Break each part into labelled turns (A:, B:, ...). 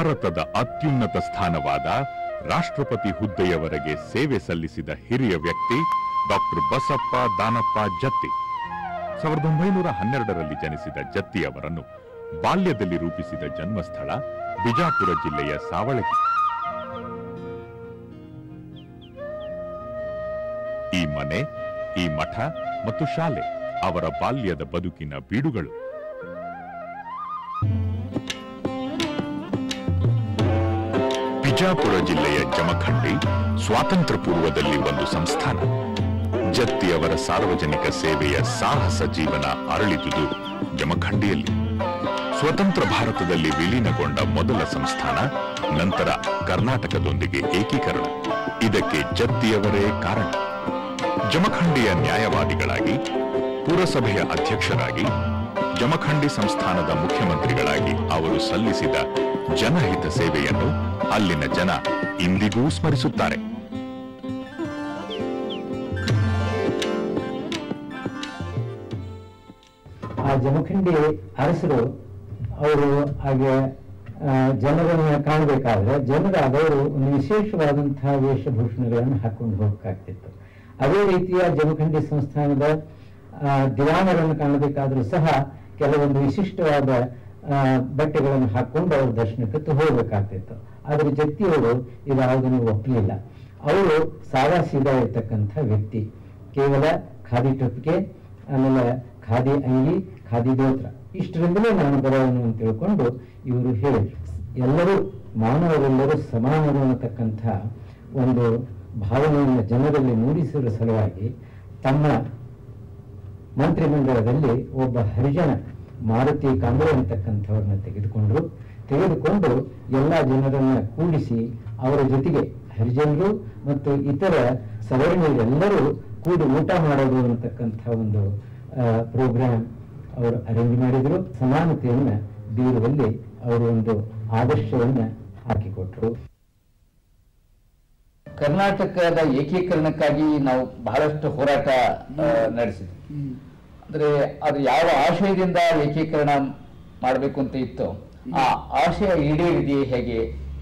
A: ಭಾರತದ ಅತ್ಯುನ್ನತ ಸ್ಥಾನವಾದ ರಾಷ್ಟ್ರಪತಿ ಹುದ್ದೆಯವರೆಗೆ ಸೇವೆ ಸಲ್ಲಿಸಿದ ಹಿರಿಯ ವ್ಯಕ್ತಿ ಡಾಕ್ಟರ್ ಬಸಪ್ಪ ದಾನಪ್ಪ ಜತ್ತಿ ಸಾವಿರದ ಒಂಬೈನೂರ ಹನ್ನೆರಡರಲ್ಲಿ ಜನಿಸಿದ ಜತ್ತಿ ಅವರನ್ನು ಬಾಲ್ಯದಲ್ಲಿ ರೂಪಿಸಿದ ಜನ್ಮಸ್ಥಳ ಬಿಜಾಪುರ ಜಿಲ್ಲೆಯ ಸಾವಳಗಿ ಈ ಮನೆ ಈ ಮಠ ಮತ್ತು ಶಾಲೆ ಅವರ ಬಾಲ್ಯದ ಬದುಕಿನ ಬೀಡುಗಳು ಬಿಜಾಪುರ ಜಿಲ್ಲೆಯ ಜಮಖಂಡಿ ಸ್ವಾತಂತ್ರ್ಯ ಪೂರ್ವದಲ್ಲಿ ಒಂದು ಸಂಸ್ಥಾನ ಜತ್ತಿ ಅವರ ಸಾರ್ವಜನಿಕ ಸೇವೆಯ ಸಾಹಸ ಜೀವನ ಅರಳಿದುದು ಜಮಖಂಡಿಯಲ್ಲಿ ಸ್ವತಂತ್ರ ಭಾರತದಲ್ಲಿ ವಿಲೀನಗೊಂಡ ಮೊದಲ ಸಂಸ್ಥಾನ ನಂತರ ಕರ್ನಾಟಕದೊಂದಿಗೆ ಏಕೀಕರಣ ಇದಕ್ಕೆ ಜತ್ತಿಯವರೇ ಕಾರಣ ಜಮಖಂಡಿಯ ನ್ಯಾಯವಾದಿಗಳಾಗಿ ಪುರಸಭೆಯ ಅಧ್ಯಕ್ಷರಾಗಿ ಜಮಖಂಡಿ ಸಂಸ್ಥಾನದ ಮುಖ್ಯಮಂತ್ರಿಗಳಾಗಿ ಅವರು ಸಲ್ಲಿಸಿದ ಜನಹಿತ ಸೇವೆಯನ್ನು ಅಲ್ಲಿನ ಜನ ಇಂದಿಗೂ ಸ್ಮರಿಸುತ್ತಾರೆ
B: ಆ ಜಮಖಂಡಿ ಅರಸರು ಅವರು ಹಾಗೆ ಆ, ಜನರನ್ನ ಕಾಣಬೇಕಾದ್ರೆ ಜನರಾದವರು ಒಂದು ವಿಶೇಷವಾದಂತಹ ವೇಷಭೂಷಣಗಳನ್ನು ಹಾಕೊಂಡು ಹೋಗಬೇಕಾಗ್ತಿತ್ತು ಅದೇ ರೀತಿಯ ಜಮಖಂಡಿ ಸಂಸ್ಥಾನದ ಆ, ದಿವಾನರನ್ನು ಕಾಣಬೇಕಾದ್ರೂ ಸಹ ಕೆಲವೊಂದು ವಿಶಿಷ್ಟವಾದ ಆ, ಬಟ್ಟೆಗಳನ್ನು ಹಾಕೊಂಡು ಅವರು ದರ್ಶನಕ್ಕೆ ಹೋಗಬೇಕಾಗ್ತಿತ್ತು ಆದ್ರೆ ಜತ್ತಿಯವರು ಇದಾವುದನ್ನು ಒಪ್ಪಲಿಲ್ಲ ಅವರು ಸಾದಾ ಸೀದಾ ಇರ್ತಕ್ಕಂಥ ವ್ಯಕ್ತಿ ಕೇವಲ ಖಾದಿ ಟೊಪ್ಪಿಗೆ ಆಮೇಲೆ ಖಾದಿ ಅಂಗಿ ಖಾದಿ ದೋತ್ರ ಇಷ್ಟರಿಂದಲೇ ನಾನು ಬರೋನು ಅಂತ ತಿಳ್ಕೊಂಡು ಇವರು ಹೇಳಿದ್ರು ಎಲ್ಲರೂ ಮಾನವರೆಲ್ಲರೂ ಸಮಾನರು ಅನ್ನತಕ್ಕಂಥ ಒಂದು ಭಾವನೆಯನ್ನು ಜನರಲ್ಲಿ ಮೂಡಿಸುವ ಸಲುವಾಗಿ ತಮ್ಮ ಮಂತ್ರಿಮಂಡಲದಲ್ಲಿ ಒಬ್ಬ ಹರಿಜನ ಮಾರುತಿ ಕಾಂಬಳೆ ಅಂತಕ್ಕಂಥವ್ರನ್ನ ತೆಗೆದುಕೊಂಡ್ರು ತೆಗೆದುಕೊಂಡು ಎಲ್ಲ ಜನರನ್ನ ಕೂಡಿಸಿ ಅವರ ಜೊತೆಗೆ ಹರಿಜನರು ಮತ್ತು ಇತರ ಸವರ್ಣೀಯರೆಲ್ಲರೂ ಕೂಡಿ ಊಟ ಮಾಡೋದು ಅಂತಕ್ಕಂಥ ಒಂದು ಪ್ರೋಗ್ರಾಮ್ ಅವರು ಅರೇಂಜ್ ಮಾಡಿದ್ರು ಸಮಾನತೆಯನ್ನ ಬೀರುವಲ್ಲಿ ಅವರು ಒಂದು ಆದರ್ಶವನ್ನ ಹಾಕಿಕೊಟ್ರು
C: ಕರ್ನಾಟಕದ ಏಕೀಕರಣಕ್ಕಾಗಿ ನಾವು ಬಹಳಷ್ಟು ಹೋರಾಟ ಆ, ನಡೆಸಿದ್ವಿ ಅಂದ್ರೆ ಅದು ಯಾವ ಆಶಯದಿಂದ ಏಕೀಕರಣ ಮಾಡಬೇಕು ಅಂತ ಇತ್ತು ಆ ಆಶಯ ಈಡೇರಿದೆಯೇ ಹೇಗೆ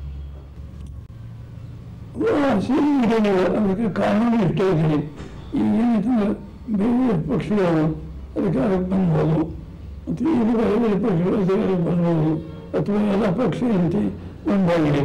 D: ಸಿರಿಗಿದೆ ಅದಕ್ಕೆ ಕಾನೂನು ಇಷ್ಟೇ ಇದೆ ಈಗೇನಿದೆ ಬೇರೆ ಪಕ್ಷಗಳು ಅಧಿಕಾರಕ್ಕೆ ಬಂದ್ಬೋದು ಮತ್ತು ಈಗ ಬೇರೆ ಬೇರೆ ಪಕ್ಷಗಳು ಅಧಿಕಾರಕ್ಕೆ ಬರ್ಬೋದು ಅಥವಾ ಎಲ್ಲ ಪಕ್ಷದಂತೆ ಒಂದಾಗಿದೆ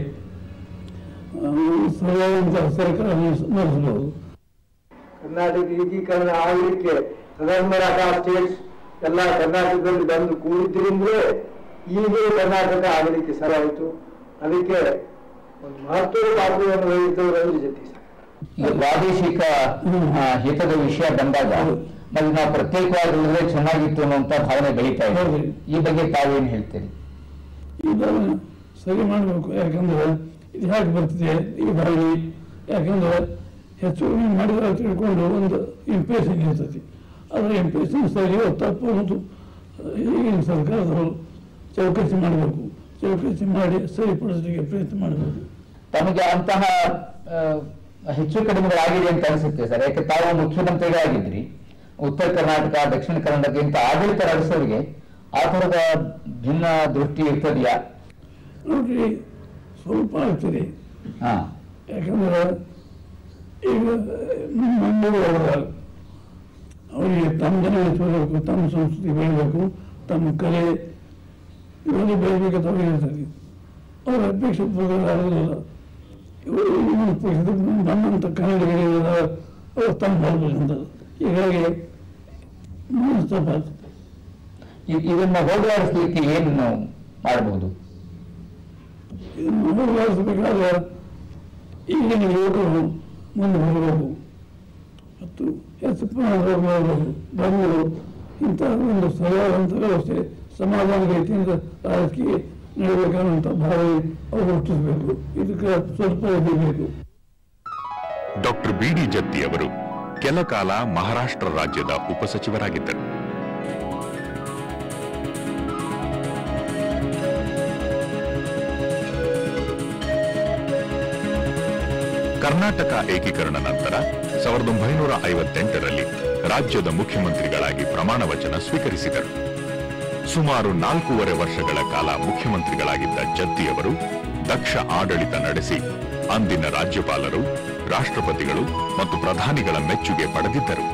D: ಸರಿಯಾದಂಥ ಸರ್ಕಾರ ನಡೆಸಬಹುದು
E: ಕರ್ನಾಟಕ ಏಕೀಕರಣ ಆಗಲಿಕ್ಕೆ ಸದರ್ನ್ ಮರಾಠ ಸ್ಟೇಟ್ಸ್ ಎಲ್ಲ ಕರ್ನಾಟಕದಲ್ಲಿ ಬಂದು ಕೂಡಿದ್ರಿಂದಲೇ ಈಗ ಕರ್ನಾಟಕ ಆಗಲಿಕ್ಕೆ ಸರಾಯಿತು ಅದಕ್ಕೆ ಒಂದು ಮಹತ್ವದ ಪಾತ್ರವನ್ನು ವಹಿಸಿದವರು ಅಂದ್ರೆ ಜತಿ ಸರ್
C: ಈ ಪ್ರಾದೇಶಿಕ ಆ, ಹಿತದ ವಿಷಯ ಬಂದಾಗ ಮತ್ತೆ ನಾವು ಪ್ರತ್ಯೇಕವಾಗಿದ್ರೆ ಚೆನ್ನಾಗಿತ್ತು ಅನ್ನುವಂತ ಭಾವನೆ ಬೆಳೀತಾ ಇದೆ
D: ಹೌದು.
C: ಈ ಬಗ್ಗೆ ತಾವೇನು ಹೇಳ್ತೀರಿ
D: ಇದನ್ನು ಸರಿ ಮಾಡಬೇಕು ಯಾಕಂದ್ರೆ ಇದು ಯಾಕೆ ಬರ್ತಿದೆ ಈ ಬಾರಿ ಯಾಕಂದ್ರೆ ಹೆಚ್ಚು ಕಡಿಮೆ ಮಾಡಿದ್ರೆ ಅಂತ ತಿಳ್ಕೊಂಡು ಒಂದು ಇಂಪ್ರೆಷನ್ ಇರ್ತೈತಿ ಆದರೆ ಇಂಪ್ರೆಷನ್ ಸರಿಯೋ ತಪ್ಪು ಅನ್ನೋದು ಈಗಿನ ಸರ್ಕಾರದವರು ಚೌಕಸಿ ಮಾಡಬೇಕು ಚೌಕಸಿ ಮಾಡಿ ಸರಿಪಡಿಸಲಿಕ್ಕೆ ಪ್ರಯತ್ನ ಮಾಡಬೇಕು
C: ತಮಗೆ ಅಂತಹ ಆ, ಹೆಚ್ಚು ಕಡಿಮೆಗಳಾಗಿದೆ ಅಂತ ಅನಿಸುತ್ತೆ ಸರ್ ಯಾಕೆ ತಾವು ಮುಖ್ಯಮಂತ್ರಿಗಳಾಗಿದ್ರಿ ಉತ್ತರ ಕರ್ನಾಟಕ ದಕ್ಷಿಣ ಕರ್ನಾಟಕ ಇಂಥ ಆಡಳಿತ ನಡೆಸೋರಿಗೆ ಆ ಥರದ ಭಿನ್ನ ದೃಷ್ಟಿ ಇರ್ತದೆಯಾ
D: ನೋಡ್ರಿ ಸ್ವಲ್ಪ ಆಗ್ತದೆ
C: ಹಾ
D: ಯಾಕಂದ್ರೆ ಈಗ ನಮ್ಮ ಮಂಗಳೂರವರ ಅವರಿಗೆ ತಮ್ಮ ಜನ ಬೆಳೆಸಬೇಕು ತಮ್ಮ ಸಂಸ್ಕೃತಿ ಬೆಳಿಬೇಕು ತಮ್ಮ ಕಲೆ ಇವೆಲ್ಲ ಬೆಳಿಬೇಕಂತ ಅವ್ರಿಗೆ ಇರ್ತದೆ ಅವರ ಅಪೇಕ್ಷೆ ಪ್ರಕಾರ ಆಗೋದಿಲ್ಲ ಇವರು ಇನ್ನೊಂದು ಅಪೇಕ್ಷೆ ನಮ್ಮಂಥ ಕನ್ನಡಿಗರಿಗೆಲ್ಲ ಅವರು ತಮ್ಮ ಹೇಳ್ಬೇಕಂತ ಹೀಗಾಗಿ ಮನಸ್ತಾಪ ಆಗ್ತದೆ.
C: ಇ- ಇದನ್ನ ಹೋಗಲಾಡಿಸ್ಲಿಕ್ಕೆ ಏನು ನಾವು ಮಾಡಬಹುದು
D: ಇದನ್ನು ಹೋಗಲಾಡಿಸಬೇಕಾದ್ರೆ ಈಗಿನ ಯುವಕರು ಮುಂದೆ ಬರಬೇಕು ಮತ್ತು ಹೆಚ್ಚು ಪ್ರಮಾಣದಲ್ಲಿ ಮಾಡಬೇಕು ಧರ್ಮಗಳು ಇಂತಹ ಒಂದು ಸರಿಯಾದಂಥ ವ್ಯವಸ್ಥೆ ಸಮಾಧಾನ ರೀತಿಯಿಂದ ರಾಜಕೀಯ ನಡೆಯಬೇಕನ್ನುವಂಥ ಭಾವನೆ ಅವರು ಹುಟ್ಟಿಸಬೇಕು ಇದಕ್ಕೆ ಸ್ವಲ್ಪ ಇದು ಬೇಕು
A: ಡಾಕ್ಟರ್ ಬಿ ಡಿ ಜತ್ತಿ ಅವರು ಕೆಲ ಕಾಲ ಮಹಾರಾಷ್ಟ್ರ ರಾಜ್ಯದ ಉಪಸಚಿವರಾಗಿದ್ದರು ಕರ್ನಾಟಕ ಏಕೀಕರಣ ನಂತರ ಸಾವಿರದ ಒಂಬೈನೂರ ಐವತ್ತೆಂಟರಲ್ಲಿ ರಾಜ್ಯದ ಮುಖ್ಯಮಂತ್ರಿಗಳಾಗಿ ಪ್ರಮಾಣ ವಚನ ಸ್ವೀಕರಿಸಿದರು ಸುಮಾರು ನಾಲ್ಕೂವರೆ ವರ್ಷಗಳ ಕಾಲ ಮುಖ್ಯಮಂತ್ರಿಗಳಾಗಿದ್ದ ಜತ್ತಿಯವರು ದಕ್ಷ ಆಡಳಿತ ನಡೆಸಿ ಅಂದಿನ ರಾಜ್ಯಪಾಲರು ರಾಷ್ಟ್ರಪತಿಗಳು ಮತ್ತು ಪ್ರಧಾನಿಗಳ ಮೆಚ್ಚುಗೆ ಪಡೆದಿದ್ದರು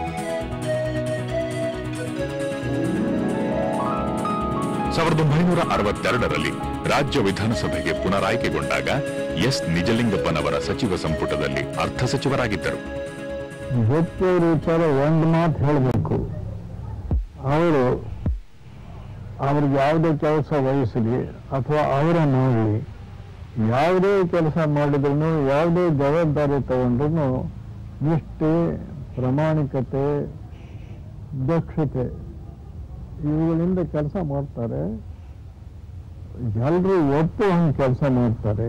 A: ಸಾವಿರದ ಒಂಬೈನೂರ ಅರವತ್ತೆರಡರಲ್ಲಿ ರಾಜ್ಯ ವಿಧಾನಸಭೆಗೆ ಪುನರಾಯ್ಕೆಗೊಂಡಾಗ ಎಸ್ ನಿಜಲಿಂಗಪ್ಪನವರ ಸಚಿವ ಸಂಪುಟದಲ್ಲಿ ಅರ್ಥ ಸಚಿವರಾಗಿದ್ದರು
F: ಜೊತೆಯವ್ರ ವಿಚಾರ ಒಂದು ಮಾತು ಹೇಳಬೇಕು ಅವರು ಅವ್ರಿಗೆ ಯಾವುದೇ ಕೆಲಸ ವಹಿಸಲಿ ಅಥವಾ ಅವರ ಮಾಡಲಿ ಯಾವುದೇ ಕೆಲಸ ಮಾಡಿದ್ರು ಯಾವುದೇ ಜವಾಬ್ದಾರಿ ತಗೊಂಡ್ರು ನಿಷ್ಠೆ ಪ್ರಾಮಾಣಿಕತೆ ದಕ್ಷತೆ ಇವುಗಳಿಂದ ಕೆಲಸ ಮಾಡ್ತಾರೆ ಎಲ್ಲರೂ ಒಪ್ಪು ಹಂಗೆ ಕೆಲಸ ಮಾಡ್ತಾರೆ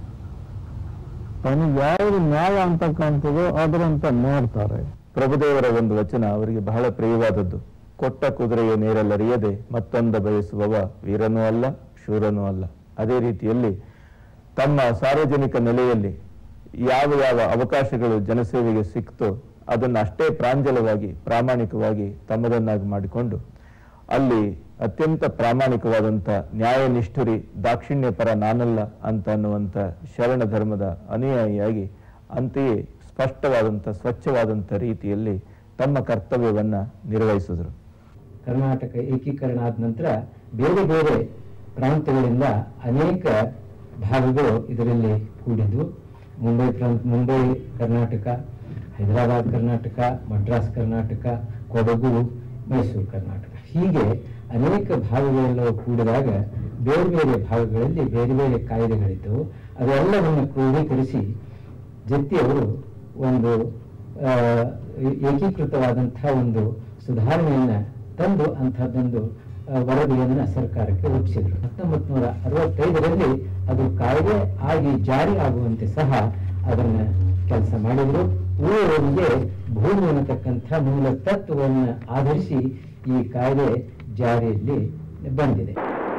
F: ತನಗೆ ಯಾವುದು ನ್ಯಾಯ ಅಂತಕ್ಕಂಥದ್ದು ಅದರಂತ ಮಾಡ್ತಾರೆ
G: ಪ್ರಭುದೇವರ ಒಂದು ವಚನ ಅವರಿಗೆ ಬಹಳ ಪ್ರಿಯವಾದದ್ದು ಕೊಟ್ಟ ಕುದುರೆಯ ನೇರಲ್ಲರಿಯದೆ ಮತ್ತೊಂದ ಬಯಸುವವ ವೀರನೂ ಅಲ್ಲ ಶೂರನೂ ಅಲ್ಲ ಅದೇ ರೀತಿಯಲ್ಲಿ ತಮ್ಮ ಸಾರ್ವಜನಿಕ ನೆಲೆಯಲ್ಲಿ ಯಾವ ಯಾವ ಅವಕಾಶಗಳು ಜನಸೇವೆಗೆ ಸಿಕ್ತೋ ಅದನ್ನು ಅಷ್ಟೇ ಪ್ರಾಂಜಲವಾಗಿ ಪ್ರಾಮಾಣಿಕವಾಗಿ ತಮ್ಮದನ್ನಾಗಿ ಮಾಡಿಕೊಂಡು ಅಲ್ಲಿ ಅತ್ಯಂತ ಪ್ರಾಮಾಣಿಕವಾದಂಥ ನ್ಯಾಯನಿಷ್ಠುರಿ ದಾಕ್ಷಿಣ್ಯ ಪರ ನಾನಲ್ಲ ಅಂತ ಅನ್ನುವಂಥ ಶರಣ ಧರ್ಮದ ಅನುಯಾಯಿಯಾಗಿ ಅಂತೆಯೇ ಸ್ಪಷ್ಟವಾದಂಥ ಸ್ವಚ್ಛವಾದಂಥ ರೀತಿಯಲ್ಲಿ ತಮ್ಮ ಕರ್ತವ್ಯವನ್ನ ನಿರ್ವಹಿಸಿದ್ರು
B: ಕರ್ನಾಟಕ ಏಕೀಕರಣ ಆದ ನಂತರ ಬೇರೆ ಬೇರೆ ಪ್ರಾಂತ್ಯಗಳಿಂದ ಅನೇಕ ಭಾಗಗಳು ಇದರಲ್ಲಿ ಕೂಡಿದ್ದು ಮುಂಬೈ ಪ್ರಾಂತ ಮುಂಬೈ ಕರ್ನಾಟಕ ಹೈದರಾಬಾದ್ ಕರ್ನಾಟಕ ಮಡ್ರಾಸ್ ಕರ್ನಾಟಕ ಕೊಡಗು ಮೈಸೂರು ಕರ್ನಾಟಕ ಹೀಗೆ ಅನೇಕ ಭಾಗಗಳೆಲ್ಲವೂ ಕೂಡಿದಾಗ ಬೇರೆ ಬೇರೆ ಭಾಗಗಳಲ್ಲಿ ಬೇರೆ ಬೇರೆ ಕಾಯ್ದೆಗಳಿದ್ದವು ಅದೆಲ್ಲವನ್ನು ಕ್ರೋಢೀಕರಿಸಿ ಜತ್ತಿಯವರು ಒಂದು ಆ, ಏ- ಏಕೀಕೃತವಾದಂತಹ ಒಂದು ಸುಧಾರಣೆಯನ್ನ ತಂದು ಅಂಥದ್ದೊಂದು ಆ, ವರದಿಯನ್ನ ಸರ್ಕಾರಕ್ಕೆ ಒಪ್ಪಿಸಿದ್ರು ಹತ್ತೊಂಬತ್ ನೂರ ಅರವತ್ತೈದರಲ್ಲಿ ಅದು ಕಾಯ್ದೆ ಆಗಿ ಜಾರಿ ಆಗುವಂತೆ ಸಹ ಅದನ್ನ ಕೆಲಸ ಮಾಡಿದ್ರು ಊರವರಿಗೆ ಭೂಮಿ ಅನ್ನತಕ್ಕಂಥ ಮೂಲ ತತ್ವವನ್ನು ಆಧರಿಸಿ ಈ ಕಾಯ್ದೆ ಜಾರಿಯಲ್ಲಿ ಬಂದಿದೆ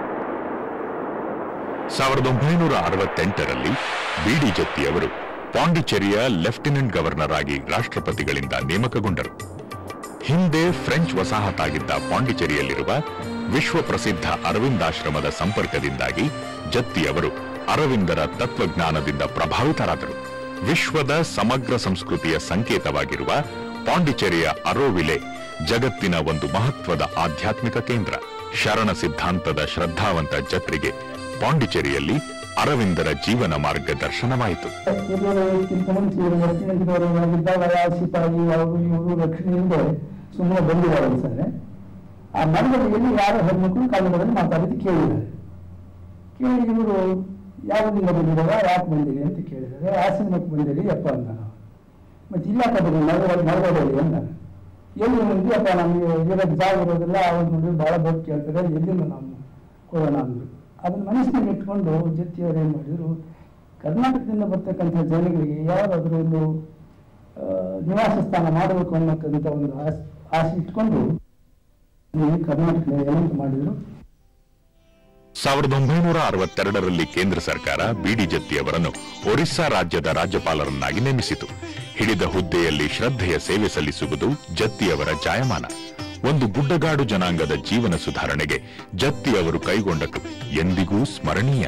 A: ಸಾವಿರದ ಒಂಬೈನೂರ ಅರವತ್ತೆಂಟರಲ್ಲಿ ಬಿಡಿ ಜತ್ತಿಯವರು ಪಾಂಡಿಚೇರಿಯ ಲೆಫ್ಟಿನೆಂಟ್ ಗವರ್ನರ್ ಆಗಿ ರಾಷ್ಟ್ರಪತಿಗಳಿಂದ ನೇಮಕಗೊಂಡರು ಹಿಂದೆ ಫ್ರೆಂಚ್ ವಸಾಹತಾಗಿದ್ದ ಪಾಂಡಿಚೇರಿಯಲ್ಲಿರುವ ವಿಶ್ವ ಪ್ರಸಿದ್ಧ ಅರವಿಂದಾಶ್ರಮದ ಸಂಪರ್ಕದಿಂದಾಗಿ ಜತ್ತಿಯವರು ಅರವಿಂದರ ತತ್ವಜ್ಞಾನದಿಂದ ಪ್ರಭಾವಿತರಾದರು ವಿಶ್ವದ ಸಮಗ್ರ ಸಂಸ್ಕೃತಿಯ ಸಂಕೇತವಾಗಿರುವ ಪಾಂಡಿಚೇರಿಯ ಅರೋವಿಲೆ ಜಗತ್ತಿನ ಒಂದು ಮಹತ್ವದ ಆಧ್ಯಾತ್ಮಿಕ ಕೇಂದ್ರ ಶರಣ ಸಿದ್ಧಾಂತದ ಶ್ರದ್ಧಾವಂತ ಜತ್ರಿಗೆ ಪಾಂಡಿಚೇರಿಯಲ್ಲಿ ಅರವಿಂದರ ಜೀವನ ಮಾರ್ಗದರ್ಶನವಾಯಿತು
D: ಇದಕ್ಕಿಂತ ಮುಂಚೆ ಇವರು ಲೆಫ್ಟಿನೆಂಟ್ನವರಾಗಿದ್ದಾಗ ಯಾವ ಸಿಪಾಯಿ ಅವರು ಇವರು ರಕ್ಷಣೆಯಿಂದ ಸುಮ್ಮನೆ ಬಂದಿದ್ದಾರೆ ಸರ್ ಆ ಮರದಲ್ಲಿ ಯಾರೋ ಹೆಣ್ಮಕ್ಳು ಕನ್ನಡದಲ್ಲಿ ಮಾತಾಡಿದ್ದು ಕೇಳಿದ್ದಾರೆ ಕೇಳಿ ಇವರು ಯಾವಾಗಿಂದ ಬಂದಿದ್ದಾರ ಯಾಕೆ ಬಂದಿರಿ ಅಂತ ಕೇಳಿದ್ದಾರೆ ಆಶ್ರಮಕ್ಕೆ ಬಂದಿರಿ ಯಪ್ಪ ಅಂತ ನಾವು ಮತ್ತೆ ಇಲ್ಲ ಕಬಡ್ಡಿ ಮರಗಡ ಮರಗಡಲ್ಲಿ ಅಂದ ಎಲ್ಲಿ ಬಂದಿಯಪ್ಪ ನಮಗೆ ಇರೋದು ಜಾಗ ಇರೋದಿಲ್ಲ ಅವ್ರು ನೋಡಿ ಭಾಳ ಬೇಕು ಕೇಳ್ತಾರೆ ಎಲ್ಲಿಂದ ನಾವು ಕೊಡೋಣ ಅಂದ್ರು ಅದನ್ನ ಮನಸ್ಸಿನಲ್ಲಿ ಇಟ್ಕೊಂಡು ಜೊತೆಯವರು ಏನು ಮಾಡಿದ್ರು ಕರ್ನಾಟಕದಿಂದ ಬರ್ತಕ್ಕಂಥ ಜನಗಳಿಗೆ ಯಾರಾದರೂ ಒಂದು ಆ, ನಿವಾಸ ಸ್ಥಾನ ಮಾಡಬೇಕು ಅನ್ನೋಕ್ಕಂಥ ಒಂದು ಆಸೆ ಆಸೆ ಇಟ್ಕೊಂಡು ಈ ಕರ್ನಾಟಕದಲ್ಲಿ ಏನಂತ ಮಾಡಿದ್ರು
A: ಸಾವಿರದ ಒಂಬೈನೂರ ಅರವತ್ತೆರಡರಲ್ಲಿ ಕೇಂದ್ರ ಸರ್ಕಾರ ಬಿಡಿ ಜತ್ತಿಯವರನ್ನು ಒರಿಸ್ಸಾ ರಾಜ್ಯದ ರಾಜ್ಯಪಾಲರನ್ನಾಗಿ ನೇಮಿಸಿತು ಹಿಡಿದ ಹುದ್ದೆಯಲ್ಲಿ ಶ್ರದ್ಧೆಯ ಸೇವೆ ಸಲ್ಲಿಸುವುದು ಜತ್ತಿಯವರ ಜಾಯಮಾನ ಒಂದು ಗುಡ್ಡಗಾಡು ಜನಾಂಗದ ಜೀವನ ಸುಧಾರಣೆಗೆ ಜತ್ತಿಯವರು ಕೈಗೊಂಡ ಕೃತಿ ಎಂದಿಗೂ ಸ್ಮರಣೀಯ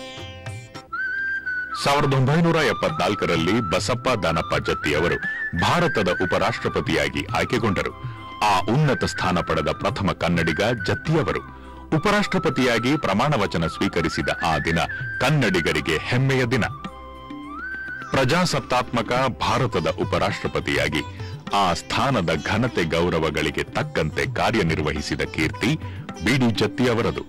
A: ಸಾವಿರದ ಒಂಬೈನೂರ ಎಪ್ಪತ್ನಾಲ್ಕರಲ್ಲಿ ಬಸಪ್ಪ ದಾನಪ್ಪ ಜತ್ತಿಯವರು ಭಾರತದ ಉಪರಾಷ್ಟ್ರಪತಿಯಾಗಿ ಆಯ್ಕೆಗೊಂಡರು ಆ ಉನ್ನತ ಸ್ಥಾನ ಪಡೆದ ಪ್ರಥಮ ಕನ್ನಡಿಗ ಜತ್ತಿಯವರು ಉಪರಾಷ್ಟ್ರಪತಿಯಾಗಿ ಪ್ರಮಾಣ ವಚನ ಸ್ವೀಕರಿಸಿದ ಆ ದಿನ ಕನ್ನಡಿಗರಿಗೆ ಹೆಮ್ಮೆಯ ದಿನ ಪ್ರಜಾಸತ್ತಾತ್ಮಕ ಭಾರತದ ಉಪರಾಷ್ಟ್ರಪತಿಯಾಗಿ ಆ ಸ್ಥಾನದ ಘನತೆ ಗೌರವಗಳಿಗೆ ತಕ್ಕಂತೆ ಕಾರ್ಯನಿರ್ವಹಿಸಿದ ಕೀರ್ತಿ ಬಿಡಿ ಜತ್ತಿ ಅವರದು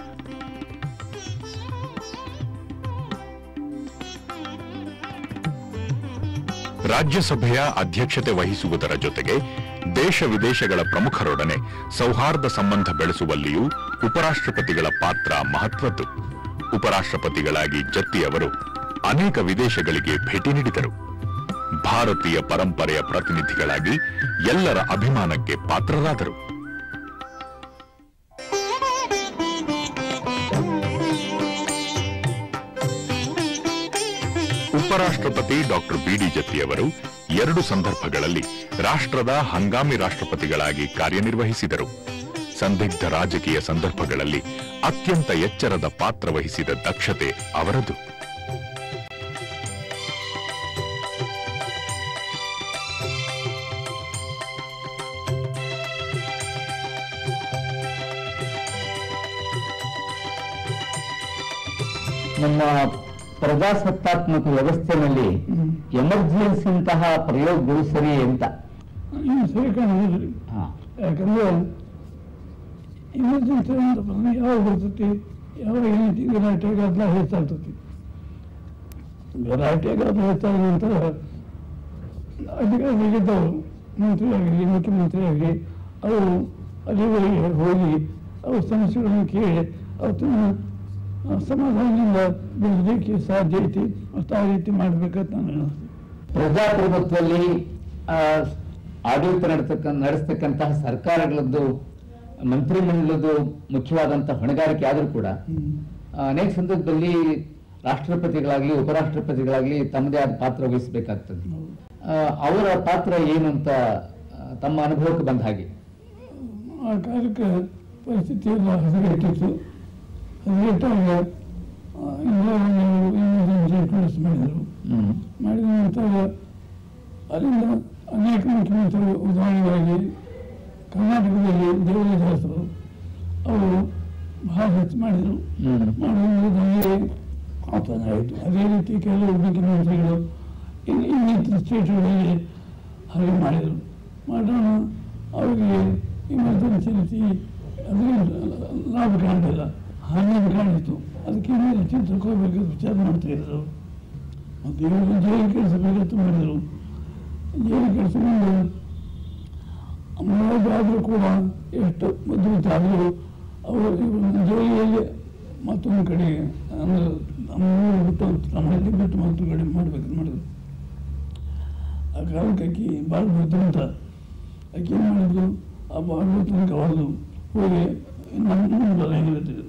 A: ರಾಜ್ಯಸಭೆಯ ಅಧ್ಯಕ್ಷತೆ ವಹಿಸುವುದರ ಜೊತೆಗೆ ದೇಶ ವಿದೇಶಗಳ ಪ್ರಮುಖರೊಡನೆ ಸೌಹಾರ್ದ ಸಂಬಂಧ ಬೆಳೆಸುವಲ್ಲಿಯೂ ಉಪರಾಷ್ಟ್ರಪತಿಗಳ ಪಾತ್ರ ಮಹತ್ವದ್ದು ಉಪರಾಷ್ಟ್ರಪತಿಗಳಾಗಿ ಜತ್ತಿ ಅವರು ಅನೇಕ ವಿದೇಶಗಳಿಗೆ ಭೇಟಿ ನೀಡಿದರು ಭಾರತೀಯ ಪರಂಪರೆಯ ಪ್ರತಿನಿಧಿಗಳಾಗಿ ಎಲ್ಲರ ಅಭಿಮಾನಕ್ಕೆ ಪಾತ್ರರಾದರು ಉಪರಾಷ್ಟ್ರಪತಿ ಡಾಕ್ಟರ್ ಬಿಡಿ ಜತ್ತಿಯವರು ಎರಡು ಸಂದರ್ಭಗಳಲ್ಲಿ ರಾಷ್ಟ್ರದ ಹಂಗಾಮಿ ರಾಷ್ಟ್ರಪತಿಗಳಾಗಿ ಕಾರ್ಯನಿರ್ವಹಿಸಿದರು ಸಂದಿಗ್ಧ ರಾಜಕೀಯ ಸಂದರ್ಭಗಳಲ್ಲಿ ಅತ್ಯಂತ ಎಚ್ಚರದ ಪಾತ್ರ ವಹಿಸಿದ ದಕ್ಷತೆ ಅವರದು
C: ನಮ್ಮ ಪ್ರಜಾಸತ್ತಾತ್ಮಕ ವ್ಯವಸ್ಥೆಯಲ್ಲಿ
D: ಹ್ಮ್.
C: ಎಮರ್ಜೆನ್ಸಿ ಅಂತಹ ಪ್ರಯೋಗಗಳು ಸರಿ ಅಂತ
D: ಇನ್ನು ಸರಿ ಕಾಣುವುದಿಲ್ಲ
C: ಹಾ.
D: ಯಾಕಂದ್ರೆ ಇಮರ್ಜೆನ್ಸಿ ಅಂತ ಬಂದ್ರೆ ಯಾವಾಗ ಬರ್ತೈತಿ ಯಾವಾಗ ಏನೈತಿ ಗಲಾಟೆ ಗದ್ದಲ ಹೆಚ್ಚಾಗ್ತೈತಿ ಗಲಾಟೆ ಗದ್ದಲ ಹೆಚ್ಚಾದ ನಂತರ ಅಧಿಕಾರಿಗಳಿದ್ದವರು ಮಂತ್ರಿ ಆಗಲಿ ಮುಖ್ಯಮಂತ್ರಿ ಆಗಲಿ ಅವರು ಅಲ್ಲಿವರೆಗೆ ಹೋಗಿ ಅವ್ರ ಸಮಸ್ಯೆಗಳನ್ನು ಕೇಳಿ ಅವತ್ತನ್ನು ಸಮಾಧಾನದಿಂದ ಬೆಳೆಸಲಿಕ್ಕೆ ಸಾಧ್ಯ ಐತಿ ಮತ್ತು ಆ ರೀತಿ ಮಾಡ್ಬೇಕಂತ ನಾನು ಅನಿಸ್ತೇನೆ
C: ಪ್ರಜಾಪ್ರಭುತ್ವದಲ್ಲಿ ಆ, ಆಡಳಿತ ನಡೆತಕ್ಕ ನಡೆಸ್ತಕ್ಕಂತಹ ಸರ್ಕಾರಗಳದ್ದು ಮಂತ್ರಿಮಂಡಲದ್ದು ಮುಖ್ಯವಾದಂತಹ ಹೊಣೆಗಾರಿಕೆ ಆದರೂ ಕೂಡ ಆ, ಅನೇಕ ಸಂದರ್ಭದಲ್ಲಿ ರಾಷ್ಟ್ರಪತಿಗಳಾಗ್ಲಿ ಉಪರಾಷ್ಟ್ರಪತಿಗಳಾಗ್ಲಿ ತಮ್ಮದೇ ಆದ ಪಾತ್ರ ವಹಿಸಬೇಕಾಗ್ತದೆ ಆ, ಅವರ ಪಾತ್ರ ಏನು ಅಂತ ಆ, ತಮ್ಮ ಅನುಭವಕ್ಕೆ ಬಂದ ಹಾಗೆ
D: ಆ ಕಾಲಕ್ಕೆ ಪರಿಸ್ಥಿತಿ ಎಲ್ಲ ಹದಗೆಟ್ಟಿತ್ತು ಹದಗೆಟ್ಟಾಗ ಎಮರ್ಜೆನ್ಸಿ ಇನ್ಕ್ಲೂಸ್ ಮಾಡಿದರು ಮಾಡಿದ ನಂತರ ಅಲ್ಲಿಂದ ಅನೇಕ ಮುಖ್ಯಮಂತ್ರಿಗಳು ಉದಾಹರಣೆಗಾಗಿ ಕರ್ನಾಟಕದಲ್ಲಿ ದೇವರಾಜರು ಅವರು ಬಹಳ ಹೆಚ್ಚು ಮಾಡಿದರು
C: ಹ್ಮ್.
D: ಮಾಡೋದ್ರಿಂದ ನಮಗೆ ಆತನ ಆಯಿತು ಅದೇ ರೀತಿ ಕೆಲವು ಮುಖ್ಯಮಂತ್ರಿಗಳು ಇನ್ನು ಇನ್ನಿತರ ಸ್ಟೇಟ್ಗಳಲ್ಲಿ ಹಾಗೆ ಮಾಡಿದರು ಮಾಡೋಣ ಅವರಿಗೆ ಇಮರ್ಜೆನ್ಸಿ ರೀತಿ ಅದರಿಂದ ಲಾಭ ಕಾಣಲಿಲ್ಲ ಹಾನಿ ಕಾಣಿತು ಅದಕ್ಕೆ ಇನ್ನೂ ಹೆಚ್ಚಿನ ತಗೋಬೇಕಂತ ವಿಚಾರ ಮಾಡ್ತಾ ಇದ್ರು ಮತ್ತು ಇವರು ಜೈಲು ಕೆಲಸಬೇಕಂತ ಮಾಡಿದರು ಜೈಲು ಕೆಲಸದಿಂದ ಮಾಡೋದಾದರೂ ಕೂಡ ಎಷ್ಟು ಬುದ್ಧಿಮತ್ತೆ ಆದರೂ ಅವರು ಇವ್ರನ್ನ ಜೈಲಿಯಲ್ಲಿ ಮತ್ತೊಂದು ಕಡೆ ಅಂದ್ರೆ ನಮ್ಮ ಊರು ಬಿಟ್ಟು ನಮ್ಮ ಹಳ್ಳಿ ಬಿಟ್ಟು ಮತ್ತೊಂದು ಕಡೆ ಮಾಡ್ಬೇಕಂತ ಮಾಡಿದ್ರು ಆ ಕಾಲಕ್ಕೆ ಆಕಿ ಭಾಳ ಬುದ್ಧಿಮಂತ ಆಕೆ ಏನು ಮಾಡಿದ್ರು ಆ ಭಾಳ ತನಕ ಹೊಡೆದು ಹೋಗಿ ನಮ್ಮ ನಮ್ಮದಲ್ಲ ಹೆಂಗಿರ್ತಿದ್ರು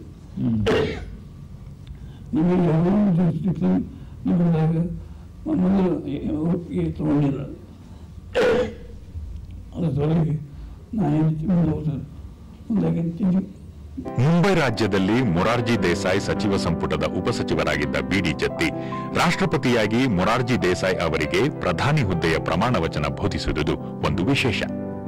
D: ನಿಮಗೆ ಯಾವ ಜುರಿಸ್ಟಿಕ್ಷನ್ ನಿಮ್ಮದಾಗ ಮೊದಲು ತಗೊಂಡಿಲ್ಲ ಅದರೊಳಗೆ ನಾ ಏನು ಮುಂದೆ ಹೋಗ್ತದೆ ಮುಂದಾಗಿ ತಿಂದು
A: ಮುಂಬೈ ರಾಜ್ಯದಲ್ಲಿ ಮೊರಾರ್ಜಿ ದೇಸಾಯಿ ಸಚಿವ ಸಂಪುಟದ ಉಪಸಚಿವರಾಗಿದ್ದ ಬಿಡಿ ಜತ್ತಿ ರಾಷ್ಟ್ರಪತಿಯಾಗಿ ಮೊರಾರ್ಜಿ ದೇಸಾಯಿ ಅವರಿಗೆ ಪ್ರಧಾನಿ ಹುದ್ದೆಯ ಪ್ರಮಾಣ ವಚನ ಬೋಧಿಸುವುದು ಒಂದು ವಿಶೇಷ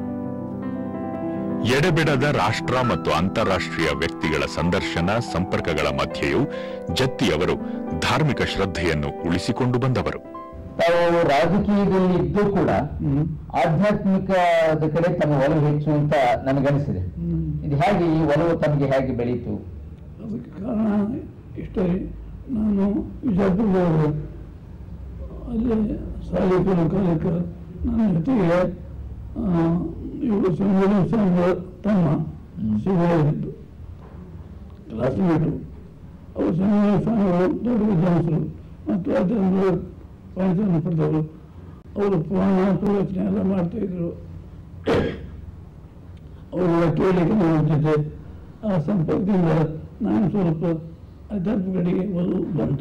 A: ಎಡೆಬಿಡದ ರಾಷ್ಟ್ರ ಮತ್ತು ಅಂತಾರಾಷ್ಟ್ರೀಯ ವ್ಯಕ್ತಿಗಳ ಸಂದರ್ಶನ ಸಂಪರ್ಕಗಳ ಮಧ್ಯೆಯೂ ಜತ್ತಿ ಅವರು ಧಾರ್ಮಿಕ ಶ್ರದ್ಧೆಯನ್ನು ಉಳಿಸಿಕೊಂಡು ಬಂದವರು
C: ತಾವು ರಾಜಕೀಯದಲ್ಲಿ ಇದ್ದು ಕೂಡ
D: ಹ್ಮ್.
C: ಆಧ್ಯಾತ್ಮಿಕದ ಕಡೆ ತಮ್ಮ ಒಲವು ಹೆಚ್ಚು ಅಂತ ನನಗನಿಸಿದೆ
D: ಹ್ಮ್.
C: ಇದು ಹೇಗೆ ಈ ಒಲವು ತಮಗೆ ಹೇಗೆ ಬೆಳೀತು
D: ಅದಕ್ಕೆ ಕಾರಣ ಇಷ್ಟೇ ನಾನು ವಿಜಯಪುರದವರು ಅಲ್ಲಿ ಸಾಲಿಕರು ಕಾಲಿಕ ನನ್ನ ಜೊತೆಗೆ ಆ, ಇವರು ಸಂಗೋಲಿ ಸ್ವಾಮಿಗಳ ತಮ್ಮ ಶಿವರಾಗಿದ್ದು ಕ್ಲಾಸ್ಮೇಟು ಅವರು ಸಂಗೋಲಿ ಸ್ವಾಮಿಗಳು ದೊಡ್ಡ ವಿದ್ವಾಂಸರು ಮತ್ತು ಅದನ್ನು ಪಂಡಿತನ ಪಡೆದವರು ಅವರು ಪುರಾಣ ಪ್ರವಚನ ಎಲ್ಲ ಮಾಡ್ತಾ ಇದ್ರು ಅವರ ಕೇಳಿಕೆ ನನ್ನ ಜೊತೆ ಆ ಸಂಪರ್ಕದಿಂದ ನಾನು ಸ್ವಲ್ಪ ಅಧ್ಯಾತ್ಮ ಕಡೆಗೆ ಒಲವು ಬಂತು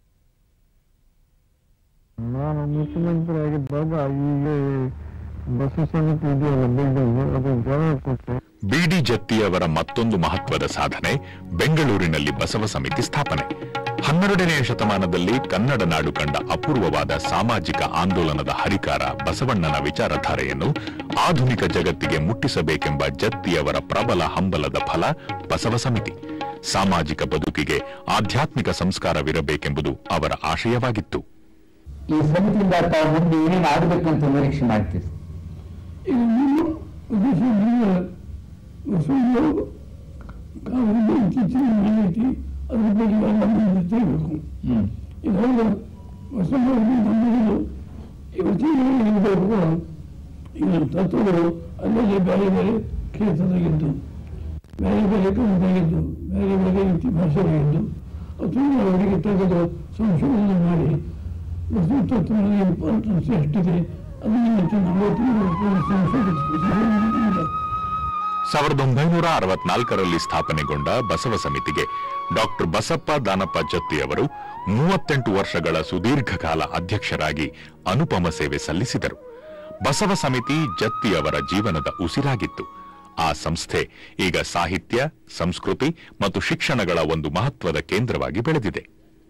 F: ನಾನು ಮುಖ್ಯಮಂತ್ರಿ ಆಗಿದ್ದಾಗ ಇಲ್ಲಿ ಬಸ್ ಸಮಿತಿ ಇದೆಯಲ್ಲ ಬಿಲ್ಡಿಂಗ್ ಅದು ಜಾಗ ಕೊಟ್ಟೆ
A: ಬಿಡಿ ಜತ್ತಿಯವರ ಮತ್ತೊಂದು ಮಹತ್ವದ ಸಾಧನೆ ಬೆಂಗಳೂರಿನಲ್ಲಿ ಬಸವ ಸಮಿತಿ ಸ್ಥಾಪನೆ ಹನ್ನೆರಡನೆಯ ಶತಮಾನದಲ್ಲಿ ಕನ್ನಡ ನಾಡು ಕಂಡ ಅಪೂರ್ವವಾದ ಸಾಮಾಜಿಕ ಆಂದೋಲನದ ಹರಿಕಾರ ಬಸವಣ್ಣನ ವಿಚಾರಧಾರೆಯನ್ನು ಆಧುನಿಕ ಜಗತ್ತಿಗೆ ಮುಟ್ಟಿಸಬೇಕೆಂಬ ಜತ್ತಿಯವರ ಪ್ರಬಲ ಹಂಬಲದ ಫಲ ಬಸವ ಸಮಿತಿ ಸಾಮಾಜಿಕ ಬದುಕಿಗೆ ಆಧ್ಯಾತ್ಮಿಕ ಸಂಸ್ಕಾರವಿರಬೇಕೆಂಬುದು ಅವರ ಆಶಯವಾಗಿತ್ತು
C: ಈ ಸಮಿತಿಯಿಂದ ತಾವು ಮುಂದೆ ಏನೇನು ಆಗಬೇಕಂತ ನಿರೀಕ್ಷೆ ಮಾಡ್ತೀರಿ
D: ಈಗ ನಿಮ್ಮ ಉದ್ದೇಶ ಅಂದ್ರೆ ಬಸವಣ್ಣವರು ಕಾಲದಲ್ಲಿ ಇತ್ತೀಚಿನ ಏನೈತಿ ಅದ್ರ ಬಗ್ಗೆ ಎಲ್ಲ ಮುಂದೆ ತಿಳಿಬೇಕು
C: ಹ್ಮ್
D: ಇದೆಲ್ಲ ಬಸವಣ್ಣವರಿಗೆ ನಮ್ಮದು ಇವತ್ತಿಗೆ ಇರಬೇಕು ಈಗ ತತ್ವಗಳು ಅಲ್ಲಲ್ಲಿ ಬೇರೆ ಬೇರೆ ಕ್ಷೇತ್ರದಾಗಿದ್ದು ಬೇರೆ ಬೇರೆ ಕನ್ನಡದಾಗಿದ್ದು ಬೇರೆ ಬೇರೆ ರೀತಿ ಭಾಷೆಯಾಗಿದ್ದು ಅದನ್ನು ಅವರಿಗೆ ತೆಗೆದು ಸಂಶೋಧನೆ ಮಾಡಿ ಬಸವ ತತ್ವದ ಇಂಪಾರ್ಟೆನ್ಸ್ ಎಷ್ಟಿದೆ ಅದನ್ನು ಹೆಚ್ಚು ನಲವತ್ತು ಸಂಶೋಧಿಸಿದೆ
A: ಸಾವಿರದ ಒಂಬೈನೂರ ಅರವತ್ನಾಲ್ಕರಲ್ಲಿ ಸ್ಥಾಪನೆಗೊಂಡ ಬಸವ ಸಮಿತಿಗೆ ಡಾಕ್ಟರ್ ಬಸಪ್ಪ ದಾನಪ್ಪ ಜತ್ತಿಯವರು ಮೂವತ್ತೆಂಟು ವರ್ಷಗಳ ಸುದೀರ್ಘಕಾಲ ಅಧ್ಯಕ್ಷರಾಗಿ ಅನುಪಮ ಸೇವೆ ಸಲ್ಲಿಸಿದರು ಬಸವ ಸಮಿತಿ ಜತ್ತಿಯವರ ಜೀವನದ ಉಸಿರಾಗಿತ್ತು ಆ ಸಂಸ್ಥೆ ಈಗ ಸಾಹಿತ್ಯ ಸಂಸ್ಕೃತಿ ಮತ್ತು ಶಿಕ್ಷಣಗಳ ಒಂದು ಮಹತ್ವದ ಕೇಂದ್ರವಾಗಿ ಬೆಳೆದಿದೆ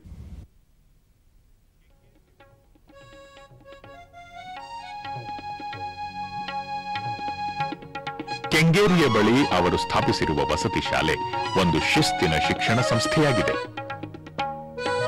A: ಕೆಂಗೇರಿಯ ಬಳಿ ಅವರು ಸ್ಥಾಪಿಸಿರುವ ವಸತಿ ಶಾಲೆ ಒಂದು ಶಿಸ್ತಿನ ಶಿಕ್ಷಣ ಸಂಸ್ಥೆಯಾಗಿದೆ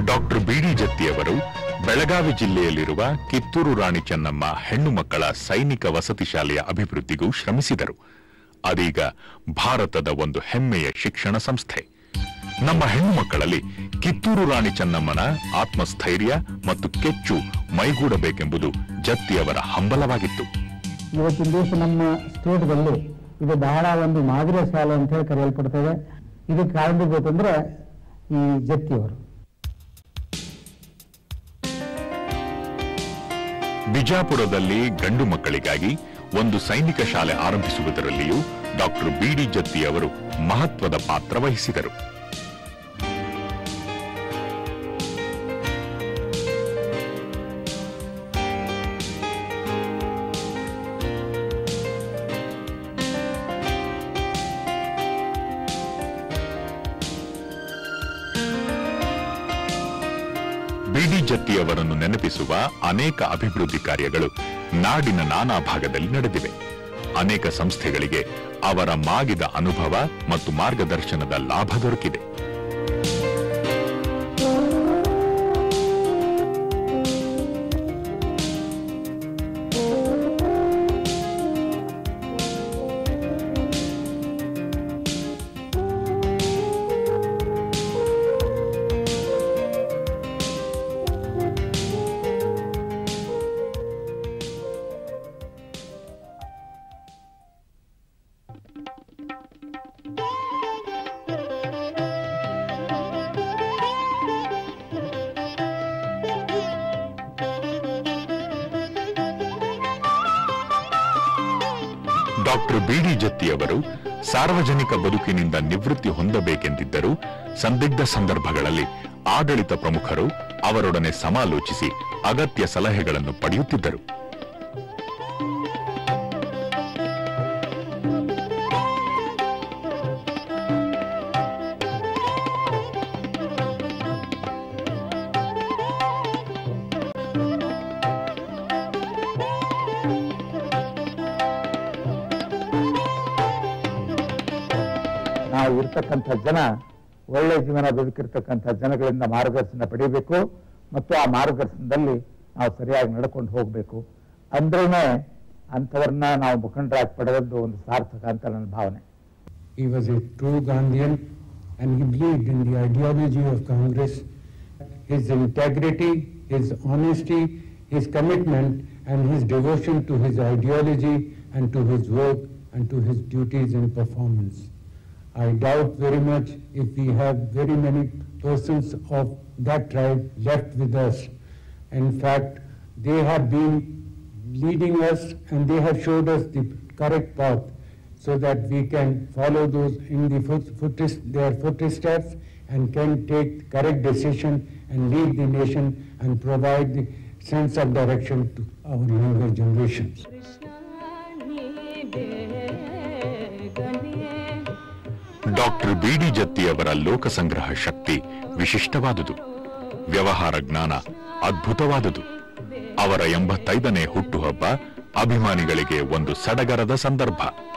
A: ಡಾಕ್ಟರ್ ಬಿಡಿ ಜತ್ತಿಯವರು ಬೆಳಗಾವಿ ಜಿಲ್ಲೆಯಲ್ಲಿರುವ ಕಿತ್ತೂರು ರಾಣಿ ಚೆನ್ನಮ್ಮ ಹೆಣ್ಣು ಮಕ್ಕಳ ಸೈನಿಕ ವಸತಿ ಶಾಲೆಯ ಅಭಿವೃದ್ಧಿಗೂ ಶ್ರಮಿಸಿದರು ಅದೀಗ ಭಾರತದ ಒಂದು ಹೆಮ್ಮೆಯ ಶಿಕ್ಷಣ ಸಂಸ್ಥೆ ನಮ್ಮ ಹೆಣ್ಣು ಮಕ್ಕಳಲ್ಲಿ ಕಿತ್ತೂರು ರಾಣಿ ಚೆನ್ನಮ್ಮನ ಆತ್ಮಸ್ಥೈರ್ಯ ಮತ್ತು ಕೆಚ್ಚು ಮೈಗೂಡಬೇಕೆಂಬುದು ಜತ್ತಿಯವರ ಹಂಬಲವಾಗಿತ್ತು
F: ಇವತ್ತಿನ ದಿವಸ ನಮ್ಮ ಸ್ಟೇಟ್ದಲ್ಲಿ ಇದು ಬಹಳ ಒಂದು ಮಾದರಿಯ ಶಾಲೆ ಅಂತ ಹೇಳಿ ಕರೆಯಲ್ಪಡ್ತದೆ ಇದಕ್ಕೆ ಕಾರಣಬೇಕಂದ್ರೆ ಈ ಜತ್ತಿಯವರು
A: ಬಿಜಾಪುರದಲ್ಲಿ ಗಂಡು ಮಕ್ಕಳಿಗಾಗಿ ಒಂದು ಸೈನಿಕ ಶಾಲೆ ಆರಂಭಿಸುವುದರಲ್ಲಿಯೂ ಡಾಕ್ಟರ್ ಬಿಡಿ ಜತ್ತಿ ಅವರು ಮಹತ್ವದ ಪಾತ್ರ ವಹಿಸಿದರು ಬಿಡಿ ಜತ್ತಿಯವರನ್ನು ನೆನಪಿಸುವ ಅನೇಕ ಅಭಿವೃದ್ಧಿ ಕಾರ್ಯಗಳು ನಾಡಿನ ನಾನಾ ಭಾಗದಲ್ಲಿ ನಡೆದಿವೆ ಅನೇಕ ಸಂಸ್ಥೆಗಳಿಗೆ ಅವರ ಮಾಗಿದ ಅನುಭವ ಮತ್ತು ಮಾರ್ಗದರ್ಶನದ ಲಾಭ ದೊರಕಿದೆ ಡಾಕ್ಟರ್ ಬಿಡಿ ಜತ್ತಿಯವರು ಸಾರ್ವಜನಿಕ ಬದುಕಿನಿಂದ ನಿವೃತ್ತಿ ಹೊಂದಬೇಕೆಂದಿದ್ದರೂ ಸಂದಿಗ್ಧ ಸಂದರ್ಭಗಳಲ್ಲಿ ಆಡಳಿತ ಪ್ರಮುಖರು ಅವರೊಡನೆ ಸಮಾಲೋಚಿಸಿ ಅಗತ್ಯ ಸಲಹೆಗಳನ್ನು ಪಡೆಯುತ್ತಿದ್ದರು
G: ನಾವು ಇರ್ತಕ್ಕಂಥ ಜನ ಒಳ್ಳೆ ಜೀವನ ಬದುಕಿರ್ತಕ್ಕಂಥ ಜನಗಳಿಂದ ಮಾರ್ಗದರ್ಶನ ಪಡೆಯಬೇಕು ಮತ್ತು ಆ ಮಾರ್ಗದರ್ಶನದಲ್ಲಿ ನಾವು ಸರಿಯಾಗಿ ನಡ್ಕೊಂಡು ಹೋಗಬೇಕು ಅಂದ್ರೇನೆ ಅಂಥವ್ರನ್ನ ನಾವು ಮುಖಂಡರಾಗಿ ಪಡೆದದ್ದು ಒಂದು ಸಾರ್ಥಕ ಅಂತ ನನ್ನ ಭಾವನೆ
F: He was a true Gandhian and he believed in the ideology of Congress. His integrity, his honesty, his commitment and his devotion to his ideology and to his work and to his duties and performance. I doubt very much if we have very many persons of that tribe left with us. In fact, they have been leading us and they have showed us the correct path so that we can follow those in the foot, footest, their footsteps and can take correct decision and lead the nation and provide the sense of direction to our younger generations.
A: Doctor B D ಜತ್ತಿಯವರ ಲೋಕಸಂಗ್ರಹ ಶಕ್ತಿ ವಿಶಿಷ್ಟವಾದುದು ವ್ಯವಹಾರ ಜ್ಞಾನ ಅದ್ಭುತವಾದುದು ಅವರ ಎಂಬತ್ತೈದನೇ ಹುಟ್ಟುಹಬ್ಬ ಅಭಿಮಾನಿಗಳಿಗೆ ಒಂದು ಸಡಗರದ ಸಂದರ್ಭ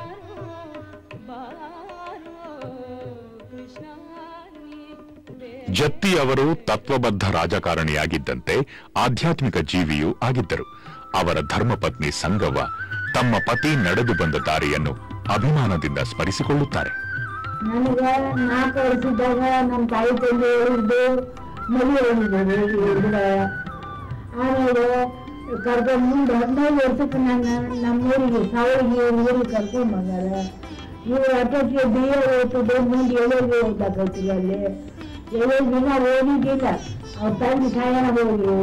A: ಜತ್ತಿ ಅವರು ತತ್ವಬದ್ಧ ರಾಜಕಾರಣಿಯಾಗಿದ್ದಂತೆ ಆಧ್ಯಾತ್ಮಿಕ ಜೀವಿಯೂ ಆಗಿದ್ದರು ಅವರ ಧರ್ಮಪತ್ನಿ ಸಂಗವ್ವ ತಮ್ಮ ಪತಿ ನಡೆದು ಬಂದ ದಾರಿಯನ್ನು ಅಭಿಮಾನದಿಂದ ಸ್ಮರಿಸಿಕೊಳ್ಳುತ್ತಾರೆ
H: ನನಗ ನಾಲ್ಕು ವರ್ಷದಾಗ ನಮ್ಮ ತಾಯಿ ತಂದೆ ಹೇಳಿದ್ದು ಮದುವೆ ಹೇಳಿದ್ರು ಆಮೇಲೆ ಕರ್ಕೊಂಡು ಮುಂದೆ ಹದಿನೈದು ವರ್ಷಕ್ಕೆ ನಾನು ನಮ್ಮೂರಿಗೆ ಸಾವಿರಿಗೆ ಊರಿಗೆ ಕರ್ಕೊಂಡು ಬಂದಾರ ಇವ್ರು ಅಟಕ್ಕೆ ಬಿ ಎ ಓದ್ತಿದ್ದು ಮುಂದೆ ಎಳೆಗೆ ಓದಾಕೈತಿಲ್ಲ ಅಲ್ಲಿ ಎಳೆ ದಿನ ಓದಿದ್ದಿಲ್ಲ ಅವ್ರ ತಂದೆ ಸಾಯನ ಹೋಗಿ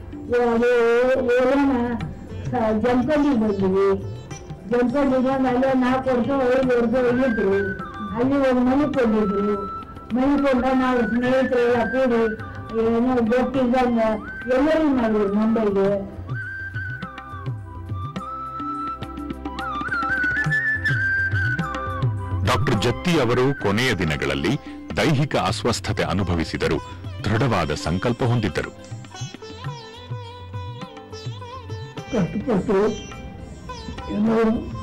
H: ಓಲೋಣ ಜಂಪಲ್ಲಿ ಬಂದ್ವಿ ಜಂಪಲ್ಲಿಗೆ ಅಲ್ಲೇ ನಾಲ್ಕು ವರ್ಷ ಐದು ವರ್ಷ ಹೋಗಿದ್ರು ಅಲ್ಲಿ ಒಂದು ಮನೆ ಕೊಂಡಿದ್ರು ಮನೆ ಕೊಂಡ ನಾವು ಸ್ನೇಹಿತರೆಲ್ಲ ಕೂಡಿ ಏನೋ ಗೊತ್ತಿದ್ದಂಗ ಎಲ್ಲರೂ ಮಾಡಿದ್ರು ಮುಂಬೈಗೆ
A: ಡಾಕ್ಟರ್ ಜತ್ತಿ ಅವರು ಕೊನೆಯ ದಿನಗಳಲ್ಲಿ ದೈಹಿಕ ಅಸ್ವಸ್ಥತೆ ಅನುಭವಿಸಿದರು ದೃಢವಾದ ಸಂಕಲ್ಪ ಹೊಂದಿದ್ದರು
D: ಕಷ್ಟಪಟ್ಟು ಏನೋ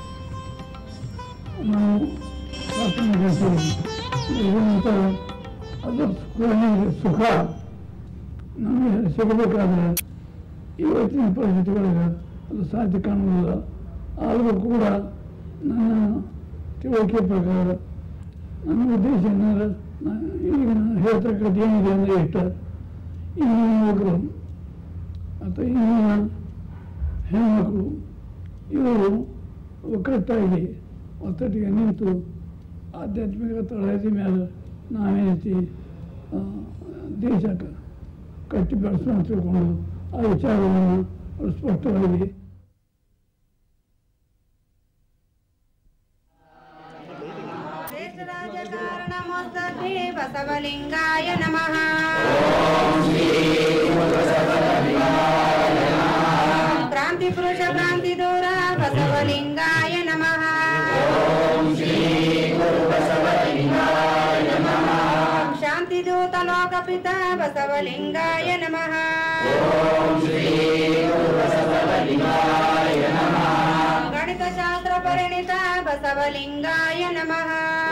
D: ನಾವು ಪ್ರಾರ್ಥನೆ ಇರುವಂಥ ಅದರ ಕೊನೆಯ ಸುಖ ನಮಗೆ ಸಿಗಬೇಕಾದ್ರೆ ಇವತ್ತಿನ ಪರಿಸ್ಥಿತಿಗಳಿಗೆ ಅದು ಸಾಧ್ಯ ಕಾಣುವುದಿಲ್ಲ ಆದರೂ ಕೂಡ ನನ್ನ ತಿಳುವಳಿಕೆ ಪ್ರಕಾರ ನನ್ನ ಉದ್ದೇಶ ಏನಂದ್ರೆ ನಾನು ಈಗ ನಾನು ಹೇಳ್ತಕ್ಕಂಥ ಏನಿದೆ ಅಂದರೆ ಇಷ್ಟ ಇನ್ನು ಯುವಕರು ಅಥವಾ ಇಂದಿನ ಹೆಣ್ಮಕ್ಳು ಇವರು ಒಕ್ಕಟ್ಟಾಗಿ ಒತ್ತಟ್ಟಿಗೆ ನಿಂತು ಆಧ್ಯಾತ್ಮಿಕ ತಳಹದಿ ಮೇಲೆ ನಾವೇನೈತಿ ಆ, ದೇಶ ಕ- ಕಟ್ಟಿ ಬೆಳೆಸೋಣ ಅಂತ ತಿಳ್ಕೊಂಡು ಆ ವಿಚಾರವನ್ನು ಅವರು ಸ್ಪಷ್ಟವಾಗಿ
I: ರಾಜಕಾರಣಮೋತ್ಸವೇ ಬಸವಲಿಂಗಾಯ ನಮಃ ಕ್ರಾಂತಿ ಪುರುಷ ಕ್ರಾಂತಿ ದೂರ ಬಸವಲಿಂಗಾಯ ನಮಃ ಶಾಂತಿ ದೂತ ಲೋಕಪಿತ ಬಸವಲಿಂಗಾಯ ನಮಃ ಗಣಿತ ಶಾಸ್ತ್ರ ಪರಿಣಿತ ಬಸವಲಿಂಗಾಯ ನಮಃ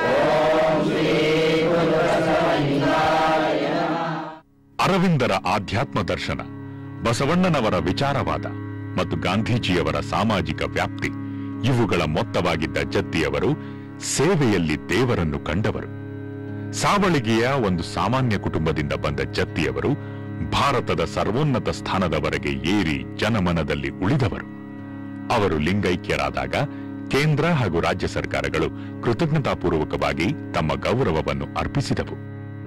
A: ಅರವಿಂದರ ಆಧ್ಯಾತ್ಮ ದರ್ಶನ ಬಸವಣ್ಣನವರ ವಿಚಾರವಾದ ಮತ್ತು ಗಾಂಧೀಜಿಯವರ ಸಾಮಾಜಿಕ ವ್ಯಾಪ್ತಿ ಇವುಗಳ ಮೊತ್ತವಾಗಿದ್ದ ಜತ್ತಿಯವರು ಸೇವೆಯಲ್ಲಿ ದೇವರನ್ನು ಕಂಡವರು ಸಾವಳಿಗೆಯ ಒಂದು ಸಾಮಾನ್ಯ ಕುಟುಂಬದಿಂದ ಬಂದ ಜತ್ತಿಯವರು ಭಾರತದ ಸರ್ವೋನ್ನತ ಸ್ಥಾನದವರೆಗೆ ಏರಿ ಜನಮನದಲ್ಲಿ ಉಳಿದವರು ಅವರು ಲಿಂಗೈಕ್ಯರಾದಾಗ ಕೇಂದ್ರ ಹಾಗೂ ರಾಜ್ಯ ಸರ್ಕಾರಗಳು ಕೃತಜ್ಞತಾಪೂರ್ವಕವಾಗಿ ತಮ್ಮ ಗೌರವವನ್ನು ಅರ್ಪಿಸಿದವು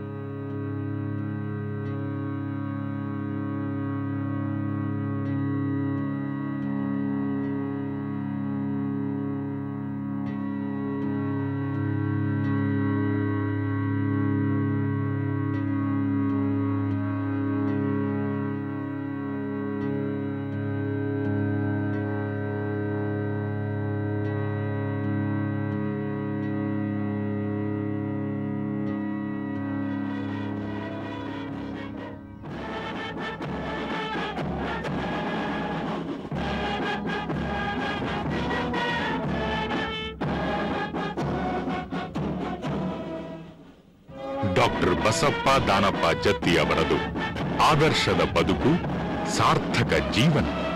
A: ಡಾಕ್ಟರ್ ಬಸಪ್ಪ ದಾನಪ್ಪ ಜತ್ತಿ ಅವರದು ಆದರ್ಶದ ಬದುಕು ಸಾರ್ಥಕ ಜೀವನ